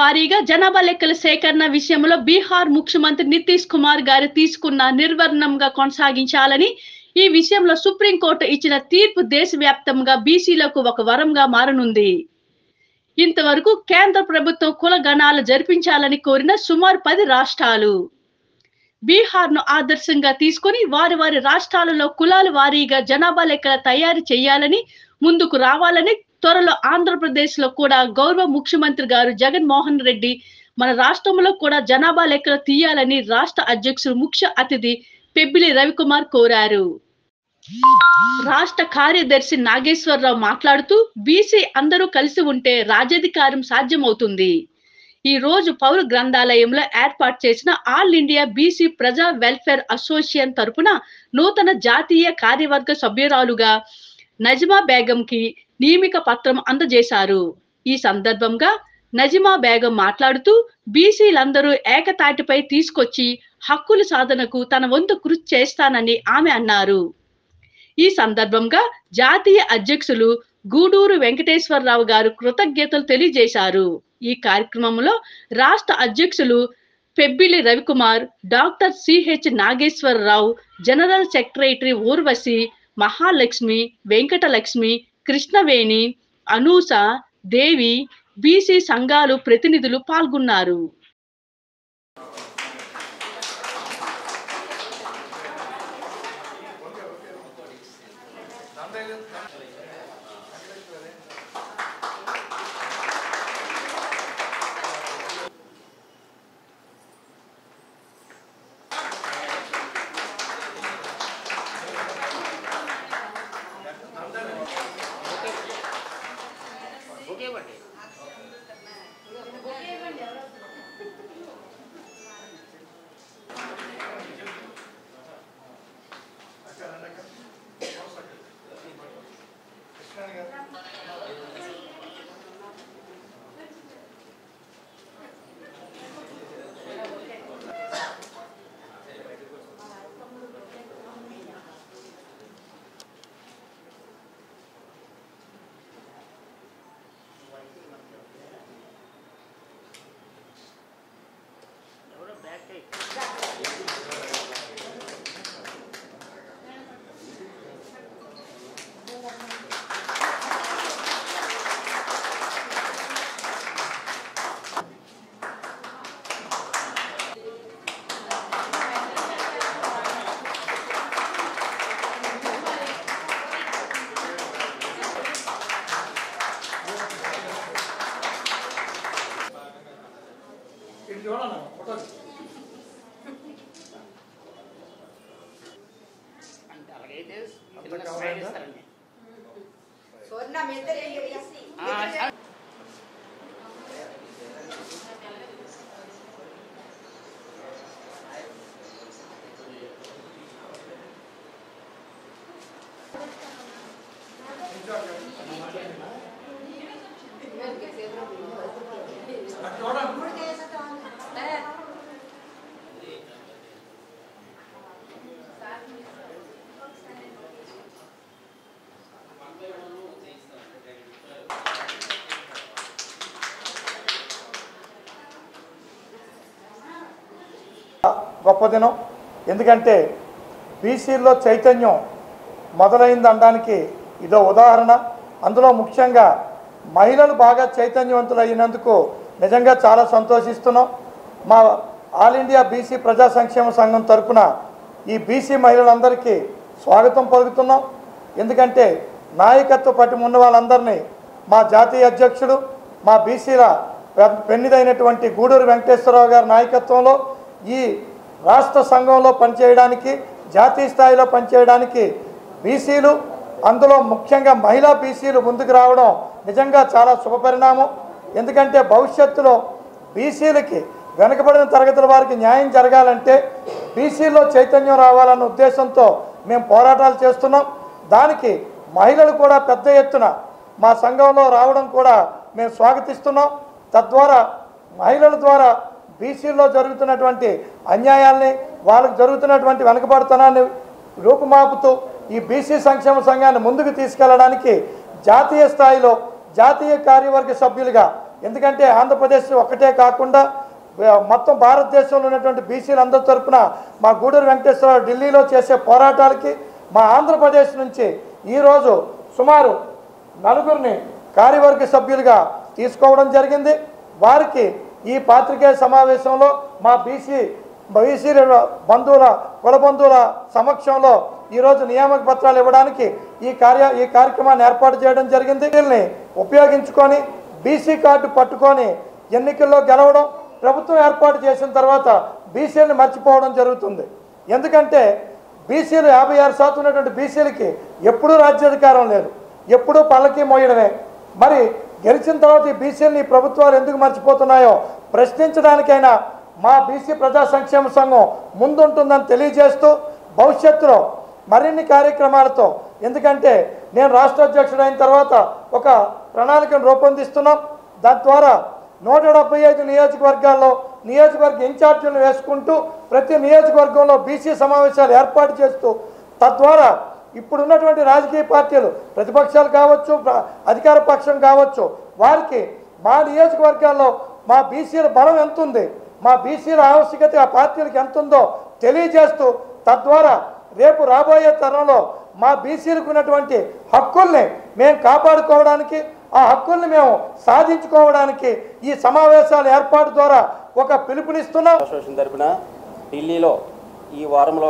వారీగా జనాభా లెక్కల సేకరణ విషయంలో బీహార్ ముఖ్యమంత్రి నితీష్ కుమార్ గారు తీసుకున్న నిర్వహణంగా కొనసాగించాలని ఈ విషయంలో సుప్రీంకోర్టు ఇచ్చిన తీర్పు దేశవ్యాప్తంగా బీసీలకు ఒక వరంగా మారనుంది ఇంతవరకు కేంద్ర ప్రభుత్వం కుల గణాలు జరిపించాలని కోరిన సుమారు పది రాష్ట్రాలు బీహార్ ను ఆదర్శంగా తీసుకొని వారి వారి రాష్ట్రాలలో కులాల వారీగా జనాభా లెక్కల తయారు చేయాలని ముందుకు రావాలని త్వరలో ఆంధ్రప్రదేశ్ లో కూడా గౌరవ ముఖ్యమంత్రి గారు జగన్మోహన్ రెడ్డి మన రాష్ట్రంలో కూడా జనాభా లెక్కలు తీయాలని రాష్ట్ర అధ్యక్షుడు ముఖ్య అతిథి పెబ్బిలి రవికుమార్ కోరారు రాష్ట్ర కార్యదర్శి నాగేశ్వరరావు మాట్లాడుతూ బీసీ అందరూ కలిసి ఉంటే రాజ్యాధికారం సాధ్యమవుతుంది ఈ రోజు పౌర గ్రంథాలయంలో ఏర్పాటు చేసిన ఆల్ ఇండియా బీసీ ప్రజా వెల్ఫేర్ అసోసియేషన్ తరపున నూతన జాతీయ కార్యవర్గ సభ్యురాలుగా నజ్మా బేగంకి నియమిక పత్రం అందజేశారు ఈ సందర్భంగా నజిమా బేగం మాట్లాడుతూ బీసీలందరూ ఏకతాటిపై తీసుకొచ్చి హక్కుల సాధనకు తన వంతు కృషి చేస్తానని ఆమె అన్నారు ఈ సందర్భంగా జాతీయ అధ్యక్షులు గూడూరు వెంకటేశ్వరరావు గారు కృతజ్ఞతలు తెలియజేశారు ఈ కార్యక్రమంలో రాష్ట్ర అధ్యక్షులు Pebbili Ravikumar doctor CH Nageswararao general secretary Urvashi Mahalakshmi Venkatalakshmi Krishnaveni Anusa Devi BC సంఘాలు ప్రతినిధులు పాల్గొన్నారు ఇటు చూడన్నా ఫోటో అంటే అలాగైతే అంత చిన్న కవర్ సైడ్ అయిందా? ఇస్తారండి స్వర్ణ మీ ఇద్దరు ఏం చేయాలి? ఆ, ఆ, అటు చూడండి గొప్ప దినం ఎందుకంటే బీసీల్లో చైతన్యం మొదలైంది అనడానికి ఇదో ఉదాహరణ అందులో ముఖ్యంగా మహిళలు బాగా చైతన్యవంతులు అయినందుకు నిజంగా చాలా సంతోషిస్తున్నాం మా ఆల్ ఇండియా బీసీ ప్రజా సంక్షేమ సంఘం తరపున ఈ బీసీ మహిళలందరికీ స్వాగతం పలుకుతున్నాం ఎందుకంటే నాయకత్వ పట్టిన ఉన్న వాళ్ళందరినీ మా జాతీయ అధ్యక్షుడు మా బీసీల పె- పెన్నిదైనటువంటి గూడూరు వెంకటేశ్వరరావు గారి నాయకత్వంలో ఈ రాష్ట్ర సంఘంలో పనిచేయడానికి జాతీయ స్థాయిలో పనిచేయడానికి బీసీలు అందులో ముఖ్యంగా మహిళా బీసీలు ముందుకు రావడం నిజంగా చాలా శుభపరిణామం ఎందుకంటే భవిష్యత్తులో బీసీలకి వెనుకబడిన తరగతుల వారికి న్యాయం జరగాలంటే బీసీలో చైతన్యం రావాలన్న ఉద్దేశంతో మేము పోరాటాలు చేస్తున్నాం దానికి మహిళలు కూడా పెద్ద ఎత్తున మా సంఘంలో రావడం కూడా మేము స్వాగతిస్తున్నాం తద్వారా మహిళల ద్వారా బీసీల్లో జరుగుతున్నటువంటి అన్యాయాల్ని వాళ్ళకు జరుగుతున్నటువంటి వెనుకబడుతనాన్ని రూపుమాపుతూ ఈ బీసీ సంక్షేమ సంఘాన్ని ముందుకు తీసుకెళ్ళడానికి జాతీయ స్థాయిలో జాతీయ కార్యవర్గ సభ్యులుగా ఎందుకంటే ఆంధ్రప్రదేశ్ ఒక్కటే కాకుండా వే- మొత్తం భారతదేశంలో ఉన్నటువంటి బీసీలు అందరి తరపున మా గూడూరు వెంకటేశ్వరరావు ఢిల్లీలో చేసే పోరాటాలకి మా ఆంధ్రప్రదేశ్ నుంచి ఈరోజు సుమారు నలుగురిని కార్యవర్గ సభ్యులుగా తీసుకోవడం జరిగింది వారికి ఈ పాత్రికేయ సమావేశంలో మా బీసీ బీసీ బంధువుల కుల బంధువుల సమక్షంలో ఈరోజు నియామక పత్రాలు ఇవ్వడానికి ఈ కార్య ఈ కార్యక్రమాన్ని ఏర్పాటు చేయడం జరిగింది వీళ్ళని ఉపయోగించుకొని బీసీ కార్డు పట్టుకొని ఎన్నికల్లో గెలవడం ప్రభుత్వం ఏర్పాటు చేసిన తర్వాత బీసీలను మర్చిపోవడం జరుగుతుంది ఎందుకంటే బీసీలు యాభై ఆరు శాతం ఉన్నటువంటి బీసీలకి ఎప్పుడూ రాజ్యాధికారం లేదు ఎప్పుడూ పల్లకి మోయడమే మరి గెలిచిన తర్వాత ఈ బీసీలని ఈ ప్రభుత్వాలు ఎందుకు మర్చిపోతున్నాయో ప్రశ్నించడానికైనా మా బీసీ ప్రజా సంక్షేమ సంఘం ముందుంటుందని తెలియజేస్తూ భవిష్యత్తులో మరిన్ని కార్యక్రమాలతో ఎందుకంటే నేను రాష్ట్ర అధ్యక్షుడు అయిన తర్వాత ఒక ప్రణాళికను రూపొందిస్తున్నాం దాని ద్వారా నూట డెబ్బై ఐదు నియోజకవర్గాల్లో నియోజకవర్గ ఇన్ఛార్జీలను వేసుకుంటూ ప్రతి నియోజకవర్గంలో బీసీ సమావేశాలు ఏర్పాటు చేస్తూ తద్వారా ఇప్పుడు ఉన్నటువంటి రాజకీయ పార్టీలు ప్రతిపక్షాలు కావచ్చు ప్ర- అధికార పక్షం కావచ్చు వారికి మా నియోజకవర్గాల్లో మా బీసీల బలం ఎంత ఉంది మా బీసీల ఆవశ్యకత ఆ పార్టీలకు ఎంత ఉందో తెలియజేస్తూ తద్వారా రేపు రాబోయే తరంలో మా బీసీలకు ఉన్నటువంటి హక్కుల్ని మేము కాపాడుకోవడానికి ఆ హక్కుల్ని మేము సాధించుకోవడానికి ఈ సమావేశాల ఏర్పాటు ద్వారా ఒక పిలుపునిస్తున్నాం అసోసియేషన్ తరపున ఢిల్లీలో ఈ వారంలో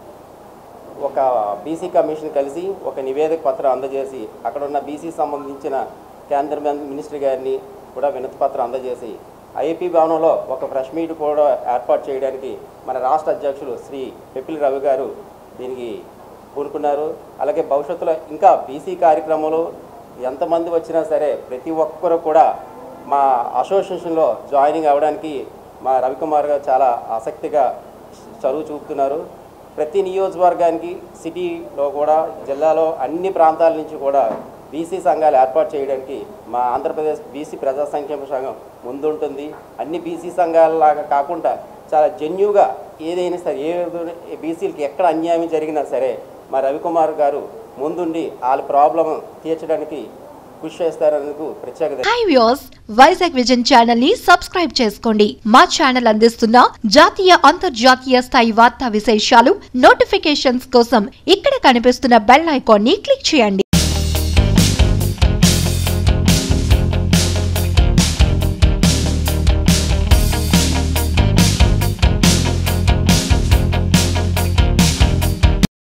ఒక బీసీ కమిషన్ కలిసి ఒక నివేదిక పత్రం అందజేసి అక్కడ ఉన్న బీసీ సంబంధించిన కేంద్ర మం- మినిస్టర్ గారిని కూడా వినతి పత్రం అందజేసి ఐపీ భవనంలో ఒక ప్రెస్ మీట్ కూడా ఏర్పాటు చేయడానికి మన రాష్ట్ర అధ్యక్షులు శ్రీ పెప్పిలి రవి గారు దీనికి పూనుకున్నారు అలాగే భవిష్యత్తులో ఇంకా బీసీ కార్యక్రమాలు ఎంతమంది వచ్చినా సరే ప్రతి ఒక్కరు కూడా మా అసోసియేషన్లో జాయినింగ్ అవ్వడానికి మా రవికుమార్ గారు చాలా ఆసక్తిగా చదువు చూపుతున్నారు ప్రతి నియోజకవర్గానికి సిటీలో కూడా జిల్లాలో అన్ని ప్రాంతాల నుంచి కూడా బీసీ సంఘాలు ఏర్పాటు చేయడానికి మా ఆంధ్రప్రదేశ్ బీసీ ప్రజా సంక్షేమ సంఘం ముందుంటుంది అన్ని బీసీ సంఘాలలాగా కాకుండా చాలా జెన్యుగా ఏదైనా సరే ఏ బీసీలకి ఎక్కడ అన్యాయం జరిగినా సరే మా రవికుమార్ గారు ముందుండి వాళ్ళ ప్రాబ్లం తీర్చడానికి కృషి చేస్తారనేందుకు ప్రత్యేక hi views Vizag vision channel ని సబ్స్క్రైబ్ చేసుకోండి మా ఛానల్ అందిస్తున్న జాతీయ అంతర్జాతీయ స్థాయి వార్తా విశేషాలు నోటిఫికేషన్స్ కోసం ఇక్కడ కనిపిస్తున్న బెల్ ఐకాన్ ని క్లిక్ చేయండి